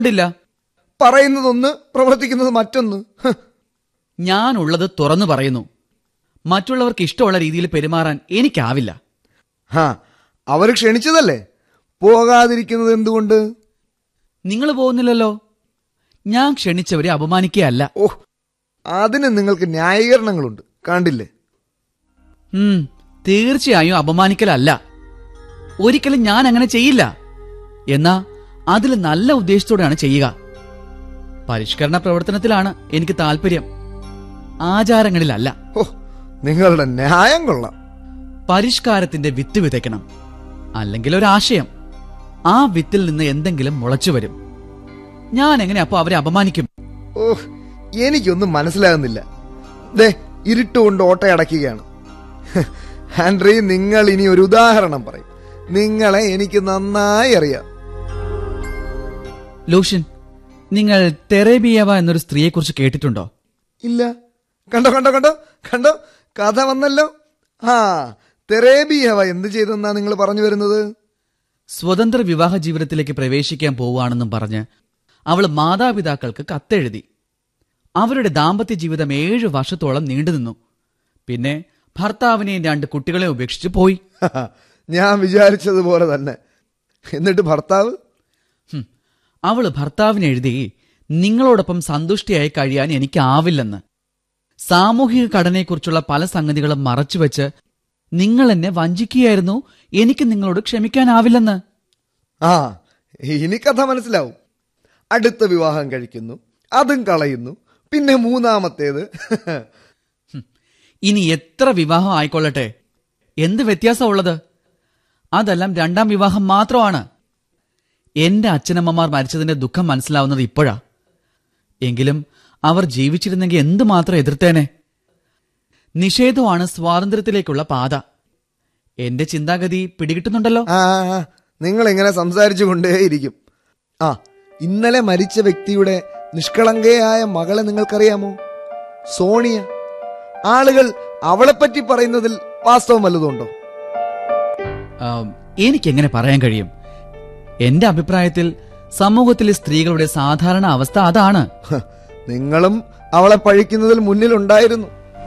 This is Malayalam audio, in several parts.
ില്ല പറയുന്നതൊന്ന് പ്രവർത്തിക്കുന്നത് മറ്റൊന്ന് ഹ്. ഞാൻ ഉള്ളത് തുറന്നു പറയുന്നു മറ്റുള്ളവർക്ക് ഇഷ്ടമുള്ള രീതിയിൽ പെരുമാറാൻ എനിക്കാവില്ല ഹാ അവർ ക്ഷണിച്ചതല്ലേ പോകാതിരിക്കുന്നത് എന്തുകൊണ്ട് നിങ്ങൾ പോകുന്നില്ലല്ലോ ഞാൻ ക്ഷണിച്ചവരെ അപമാനിക്കുകയല്ല ഓ അതിന് നിങ്ങൾക്ക് ന്യായീകരണങ്ങളുണ്ട് കണ്ടില്ലേ ഉം, തീർച്ചയായും അപമാനിക്കലല്ല ഒരിക്കലും ഞാൻ അങ്ങനെ ചെയ്യില്ല എന്നാ അതിൽ നല്ല ഉദ്ദേശത്തോടെയാണ് ചെയ്യുക പരിഷ്കരണ പ്രവർത്തനത്തിലാണ് എനിക്ക് താല്പര്യം ആചാരങ്ങളിലല്ല ഓ നിങ്ങളുടെ ന്യായം കൊള്ളാം പരിഷ്കാരത്തിന്റെ വിത്ത് വിതയ്ക്കണം അല്ലെങ്കിൽ ഒരാശയം ആ വിത്തിൽ നിന്ന് എന്തെങ്കിലും മുളച്ചു വരും ഞാൻ എങ്ങനെ അപ്പൊ അവരെ അപമാനിക്കും ഓ എനിക്കൊന്നും മനസ്സിലാകുന്നില്ല ദേ ഇരുട്ടുകൊണ്ട് ഓട്ടയടക്കുകയാണ് ഹ്, ആൻഡ്രി നിങ്ങൾ ഇനി ഒരു ഉദാഹരണം പറയും നിങ്ങളെ എനിക്ക് നന്നായി അറിയാം ലൂഷ്യൻ നിങ്ങൾ തെറേബിയവ എന്നൊരു സ്ത്രീയെക്കുറിച്ച് കേട്ടിട്ടുണ്ടോ ഇല്ല കണ്ടോ കണ്ടോ കണ്ടോ കണ്ടോ കഥ വന്നല്ലോ ആ തെറേബിയവ എന്ത് ചെയ്തെന്നാ നിങ്ങൾ പറഞ്ഞു വരുന്നത് സ്വതന്ത്ര വിവാഹ ജീവിതത്തിലേക്ക് പ്രവേശിക്കാൻ പോവുകയാണെന്നും പറഞ്ഞ് അവൾ മാതാപിതാക്കൾക്ക് കത്തെഴുതി അവരുടെ ദാമ്പത്യ ജീവിതം ഏഴു വർഷത്തോളം നീണ്ടുനിന്നു പിന്നെ ഭർത്താവിനെയും രണ്ട് കുട്ടികളെ ഉപേക്ഷിച്ച് പോയി ഞാൻ വിചാരിച്ചതുപോലെ തന്നെ എന്നിട്ട് ഭർത്താവ് ഹും, അവള് ഭർത്താവിന് എഴുതി നിങ്ങളോടൊപ്പം സന്തുഷ്ടിയായി കഴിയാൻ എനിക്കാവില്ലെന്ന് സാമൂഹിക ഘടനയെക്കുറിച്ചുള്ള പല സംഗതികളും മറച്ചുവെച്ച് നിങ്ങൾ എന്നെ വഞ്ചിക്കുകയായിരുന്നു എനിക്ക് നിങ്ങളോട് ക്ഷമിക്കാനാവില്ലെന്ന് ആ ഇനി കഥ മനസ്സിലാവും അടുത്ത വിവാഹം കഴിക്കുന്നു അതും കളയുന്നു പിന്നെ മൂന്നാമത്തേത് ഹും, ഇനി എത്ര വിവാഹം ആയിക്കൊള്ളട്ടെ എന്ത് വ്യത്യാസമുള്ളത് അതെല്ലാം രണ്ടാം വിവാഹം മാത്രമാണ് എന്റെ അച്ഛനമ്മമാർ മരിച്ചതിന്റെ ദുഃഖം മനസ്സിലാവുന്നത് ഇപ്പോഴാ എങ്കിലും അവർ ജീവിച്ചിരുന്നെങ്കിൽ എന്തുമാത്രം എതിർത്തേനെ നിഷേധമാണ് സ്വാതന്ത്ര്യത്തിലേക്കുള്ള പാത എന്റെ ചിന്താഗതി പിടികിട്ടുന്നുണ്ടല്ലോ ആ ആ, നിങ്ങൾ ഇങ്ങനെ സംസാരിച്ചു കൊണ്ടേയിരിക്കും ആ ഇന്നലെ മരിച്ച വ്യക്തിയുടെ നിഷ്കളങ്കയായ മകളെ നിങ്ങൾക്കറിയാമോ സോണിയ ആളുകൾ അവളെപ്പറ്റി പറയുന്നതിൽ വാസ്തവം വല്ലതുണ്ടോ ആം, എനിക്കെങ്ങനെ പറയാൻ കഴിയും എന്റെ അഭിപ്രായത്തിൽ സമൂഹത്തിലെ സ്ത്രീകളുടെ സാധാരണ അവസ്ഥ അതാണ് ഹ, നിങ്ങളും അവളെ പഴിക്കുന്നതിൽ മുന്നിലുണ്ടായിരുന്നു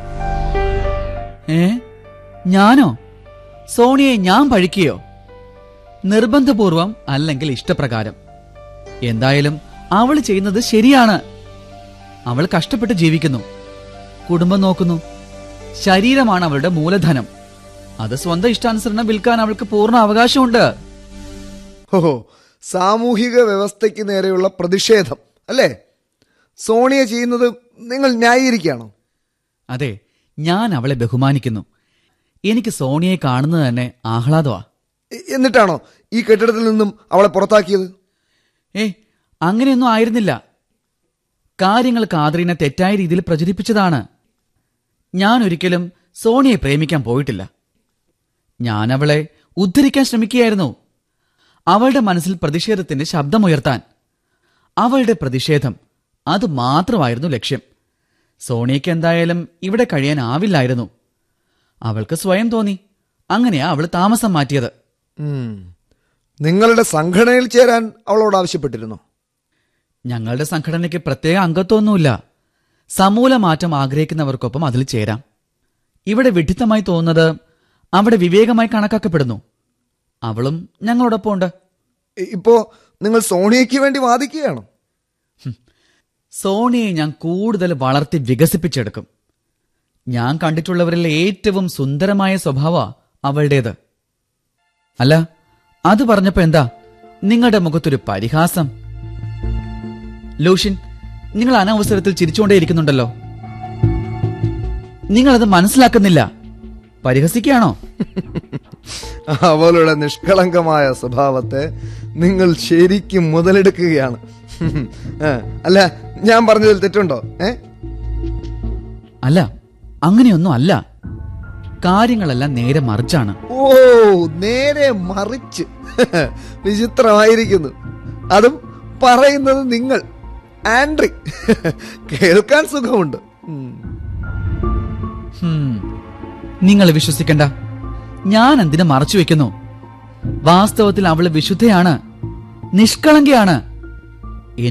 ഏ ഞാനോ സോണിയെ ഞാൻ പഴിക്കുകയോ നിർബന്ധപൂർവം അല്ലെങ്കിൽ ഇഷ്ടപ്രകാരം എന്തായാലും അവൾ ചെയ്യുന്നത് ശരിയാണ് അവൾ കഷ്ടപ്പെട്ട് ജീവിക്കുന്നു കുടുംബം നോക്കുന്നു ശരീരമാണ് അവളുടെ മൂലധനം അത് സ്വന്തം ഇഷ്ടാനുസരണം വിൽക്കാൻ അവൾക്ക് പൂർണ്ണ അവകാശമുണ്ട് ഓഹോ സാമൂഹിക വ്യവസ്ഥയ്ക്ക് നേരെയുള്ള പ്രതിഷേധം അല്ലേ സോണിയ ചെയ്യുന്നത് നിങ്ങൾ ന്യായീകരിക്കുകയാണോ അതെ ഞാൻ അവളെ ബഹുമാനിക്കുന്നു എനിക്ക് സോണിയെ കാണുന്നത് തന്നെ ആഹ്ലാദമാ എ- എന്നിട്ടാണോ ഈ കെട്ടിടത്തിൽ നിന്നും അവളെ പുറത്താക്കിയത് ഏ അങ്ങനെയൊന്നും ആയിരുന്നില്ല കാര്യങ്ങൾ കാതറിനെ തെറ്റായ രീതിയിൽ പ്രചരിപ്പിച്ചതാണ് ഞാൻ ഒരിക്കലും സോണിയെ പ്രേമിക്കാൻ പോയിട്ടില്ല ഞാൻ അവളെ ഉദ്ധരിക്കാൻ ശ്രമിക്കുകയായിരുന്നു അവളുടെ മനസ്സിൽ പ്രതിഷേധത്തിന്റെ ശബ്ദമുയർത്താൻ അവളുടെ പ്രതിഷേധം അത് മാത്രമായിരുന്നു ലക്ഷ്യം സോണിയയ്ക്ക് എന്തായാലും ഇവിടെ കഴിയാനാവില്ലായിരുന്നു അവൾക്ക് സ്വയം തോന്നി അങ്ങനെയാ അവൾ താമസം മാറ്റിയത് ഉം. നിങ്ങളുടെ സംഘടനയിൽ ചേരാൻ അവളോട് ആവശ്യപ്പെട്ടിരുന്നു ഞങ്ങളുടെ സംഘടനയ്ക്ക് പ്രത്യേക അംഗത്വമൊന്നുമില്ല സമൂല മാറ്റം ആഗ്രഹിക്കുന്നവർക്കൊപ്പം അതിൽ ചേരാം ഇവിടെ വിഡിത്തമായി തോന്നുന്നത് അവിടെ വിവേകമായി കണക്കാക്കപ്പെടുന്നു അവളും ഞങ്ങളോടൊപ്പം ഉണ്ട് ഇ- ഇപ്പോ നിങ്ങൾ സോണിയയ്ക്ക് വേണ്ടി വാദിക്കുകയാണോ സോണിയെ ഞാൻ കൂടുതൽ വളർത്തി വികസിപ്പിച്ചെടുക്കും ഞാൻ കണ്ടിട്ടുള്ളവരിൽ ഏറ്റവും സുന്ദരമായ സ്വഭാവ അവളുടേത് അല്ല അത് പറഞ്ഞപ്പോ എന്താ നിങ്ങളുടെ മുഖത്തൊരു പരിഹാസം ലൂഷ്യൻ നിങ്ങൾ അനവസരത്തിൽ ചിരിച്ചുകൊണ്ടേയിരിക്കുന്നുണ്ടല്ലോ നിങ്ങളത് മനസ്സിലാക്കുന്നില്ല പരിഹസിക്കുകയാണോ അവളുടെ നിഷ്കളങ്കമായ സ്വഭാവത്തെ നിങ്ങൾ ശരിക്കും മുതലെടുക്കുകയാണ് ഏ, അല്ല ഞാൻ പറഞ്ഞതിൽ തെറ്റുണ്ടോ ഏ അല്ല അങ്ങനെയൊന്നും അല്ല കാര്യങ്ങളെല്ലാം നേരെ മറിച്ചാണ് ഓ നേരെ മറിച്ച് വിചിത്രമായിരിക്കുന്നു അതും പറയുന്നത് നിങ്ങൾ ആൻഡ്രി കേൾക്കാൻ സുഖമുണ്ട് ഉം. ഹും. നിങ്ങൾ വിശ്വസിക്കണ്ട ഞാൻ എന്തിനു മറച്ചു വെക്കുന്നു വാസ്തവത്തിൽ അവള് വിശുദ്ധയാണ് നിഷ്കളങ്കയാണ്